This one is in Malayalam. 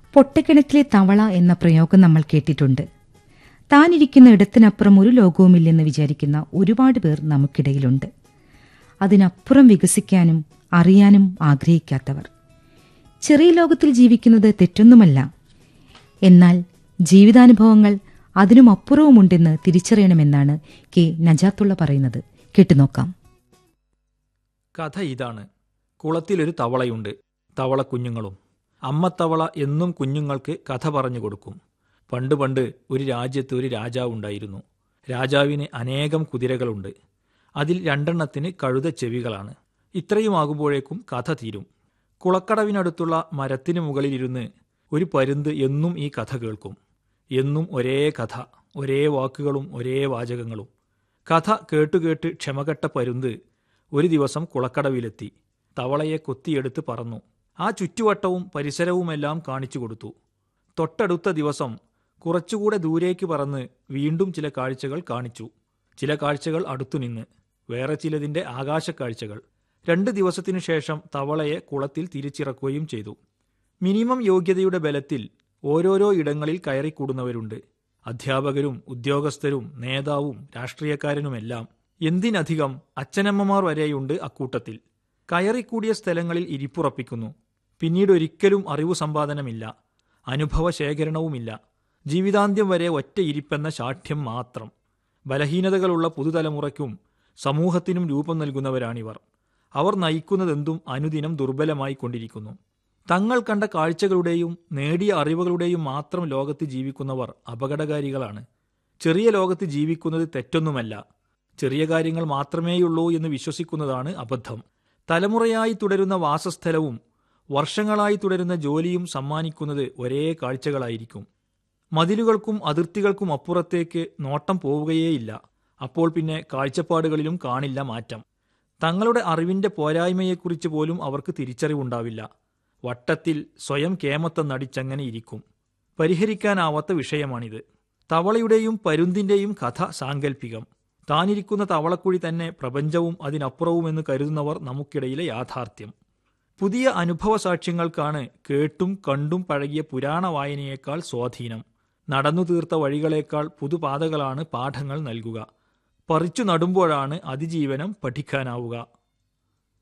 പൊട്ടക്കിണറ്റിലെ തവള എന്ന പ്രയോഗം നമ്മൾ കേട്ടിട്ടുണ്ട് താനിരിക്കുന്ന ഇടത്തിനപ്പുറം ഒരു ലോകവുമില്ലെന്ന് വിചാരിക്കുന്ന ഒരുപാട് പേർ നമുക്കിടയിലുണ്ട് അതിനപ്പുറം വികസിക്കാനും അറിയാനും ആഗ്രഹിക്കാത്തവർ ചെറിയ ലോകത്തിൽ ജീവിക്കുന്നത് തെറ്റൊന്നുമല്ല എന്നാൽ ജീവിതാനുഭവങ്ങൾ അതിനുമപ്പുറവുമുണ്ടെന്ന് തിരിച്ചറിയണമെന്നാണ് കെ നജാത്തുള്ള പറയുന്നത് കേട്ടുനോക്കാം കഥ ഇതാണ് കുളത്തിലൊരു തവളയുണ്ട് തവള കുഞ്ഞുങ്ങളും അമ്മത്തവള എന്നും കുഞ്ഞുങ്ങൾക്ക് കഥ പറഞ്ഞു കൊടുക്കും പണ്ട് പണ്ട് ഒരു രാജ്യത്ത് ഒരു രാജാവുണ്ടായിരുന്നു രാജാവിന് അനേകം കുതിരകളുണ്ട് അതിൽ രണ്ടെണ്ണത്തിന് കഴുത ചെവികളാണ് ഇത്രയുമാകുമ്പോഴേക്കും കഥ തീരും കുളക്കടവിനടുത്തുള്ള മരത്തിന് മുകളിലിരുന്ന് ഒരു പരുന്ത് എന്നും ഈ കഥ കേൾക്കും എന്നും ഒരേ കഥ ഒരേ വാക്കുകളും ഒരേ വാചകങ്ങളും കഥ കേട്ടുകേട്ട് ക്ഷമകെട്ട പരുന്ത് ഒരു ദിവസം കുളക്കടവിലെത്തി തവളയെ കൊത്തിയെടുത്ത് പറന്നു ആ ചുറ്റുവട്ടവും പരിസരവുമെല്ലാം കാണിച്ചു കൊടുത്തു തൊട്ടടുത്ത ദിവസം കുറച്ചുകൂടെ ദൂരേക്ക് പറന്ന് വീണ്ടും ചില കാഴ്ചകൾ കാണിച്ചു ചില കാഴ്ചകൾ അടുത്തുനിന്ന് വേറെ ചിലതിന്റെ ആകാശക്കാഴ്ചകൾ രണ്ട് ദിവസത്തിനു ശേഷം തവളയെ കുളത്തിൽ തിരിച്ചിറക്കുകയും ചെയ്തു മിനിമം യോഗ്യതയുടെ ബലത്തിൽ ഓരോരോ ഇടങ്ങളിൽ കയറിക്കൂടുന്നവരുണ്ട് അധ്യാപകരും ഉദ്യോഗസ്ഥരും നേതാവും രാഷ്ട്രീയക്കാരനുമെല്ലാം എന്തിനധികം അച്ഛനമ്മമാർ വരെയുണ്ട് അക്കൂട്ടത്തിൽ കയറിക്കൂടിയ സ്ഥലങ്ങളിൽ ഇരിപ്പുറപ്പിക്കുന്നു പിന്നീട് ഒരിക്കലും അറിവു സമ്പാദനമില്ല അനുഭവ ശേഖരണവുമില്ല ജീവിതാന്ത്യം വരെ ഒറ്റ ഇരിപ്പെന്ന ശാഠ്യം മാത്രം ബലഹീനതകളുള്ള പുതുതലമുറയ്ക്കും സമൂഹത്തിനും രൂപം നൽകുന്നവരാണിവർ അവർ നയിക്കുന്നതെന്തും അനുദിനം ദുർബലമായി കൊണ്ടിരിക്കുന്നു തങ്ങൾ കണ്ട കാഴ്ചകളുടെയും നേടിയ അറിവുകളുടെയും മാത്രം ലോകത്ത് ജീവിക്കുന്നവർ അപകടകാരികളാണ് ചെറിയ ലോകത്ത് ജീവിക്കുന്നത് തെറ്റൊന്നുമല്ല ചെറിയ കാര്യങ്ങൾ മാത്രമേയുള്ളൂ എന്ന് വിശ്വസിക്കുന്നതാണ് അബദ്ധം തലമുറയായി തുടരുന്ന വാസസ്ഥലവും വർഷങ്ങളായി തുടരുന്ന ജോലിയും സമ്മാനിക്കുന്നത് ഒരേ കാഴ്ചകളായിരിക്കും മതിലുകൾക്കും അതിർത്തികൾക്കും അപ്പുറത്തേക്ക് നോട്ടം പോവുകയേയില്ല അപ്പോൾ പിന്നെ കാഴ്ചപ്പാടുകളിലും കാണില്ല മാറ്റം തങ്ങളുടെ അറിവിന്റെ പോരായ്മയെക്കുറിച്ച് പോലും അവർക്ക് തിരിച്ചറിവുണ്ടാവില്ല വട്ടത്തിൽ സ്വയം കേമത്തം നടിച്ചങ്ങനെ ഇരിക്കും പരിഹരിക്കാനാവാത്ത വിഷയമാണിത് തവളയുടെയും പരുന്തിന്റെയും കഥ സാങ്കല്പികം താനിരിക്കുന്ന തവളക്കുഴി തന്നെ പ്രപഞ്ചവും അതിനപ്പുറവുമെന്ന് കരുതുന്നവർ നമുക്കിടയിലെ യാഥാർത്ഥ്യം പുതിയ അനുഭവ സാക്ഷ്യങ്ങൾക്കാണ് കേട്ടും കണ്ടും പഴകിയ പുരാണ വായനയേക്കാൾ സ്വാധീനം നടന്നു തീർത്ത വഴികളേക്കാൾ പുതുപാതകളാണ് പാഠങ്ങൾ നൽകുക പറിച്ചു നടുമ്പോഴാണ് അതിജീവനം പഠിക്കാനാവുക